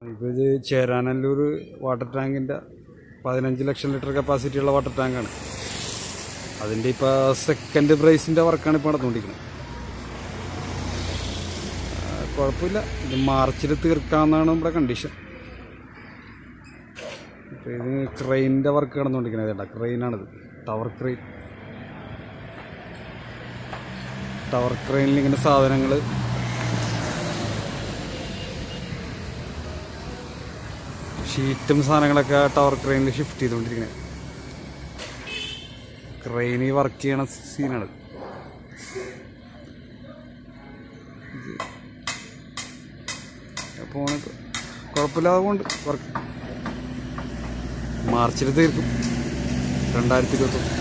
ഇപ്പോൾ ഇത് ചേരാനല്ലൂർ വാട്ടർ ടാങ്കിൻ്റെ പതിനഞ്ച് ലക്ഷം ലിറ്റർ കപ്പാസിറ്റിയുള്ള വാട്ടർ ടാങ്കാണ് അതിൻ്റെ ഇപ്പോൾ സെക്കൻഡ് പ്രൈസിൻ്റെ വർക്കാണ് ഇപ്പോൾ നടന്നുകൊണ്ടിരിക്കുന്നത് ആ, കുഴപ്പമില്ല ഇത് മാർച്ചിൽ തീർക്കാമെന്നാണ് നമ്മുടെ കണ്ടീഷൻ ഇപ്പോൾ ഇത് ക്രെയിനിൻ്റെ വർക്ക് നടന്നുകൊണ്ടിരിക്കുന്നത് ചേട്ടാ ക്രെയിനാണിത് ടവർ ക്രെയിൻ ടവർ ക്രെയിനിൽ ഇങ്ങനെ സാധനങ്ങൾ ഷീറ്റും സാധനങ്ങളൊക്കെ ടവർ ക്രെയിനിൽ ഷിഫ്റ്റ് ചെയ്തുകൊണ്ടിരിക്കുന്നത് ക്രെയിൻ വർക്ക് ചെയ്യണ സീനാണ് അപ്പോൾ കുഴപ്പമില്ലാതെ കൊണ്ട് വർക്ക് മാർച്ചിൽ തീർക്കും രണ്ടായിരത്തി ഇരുപത്തൊന്ന്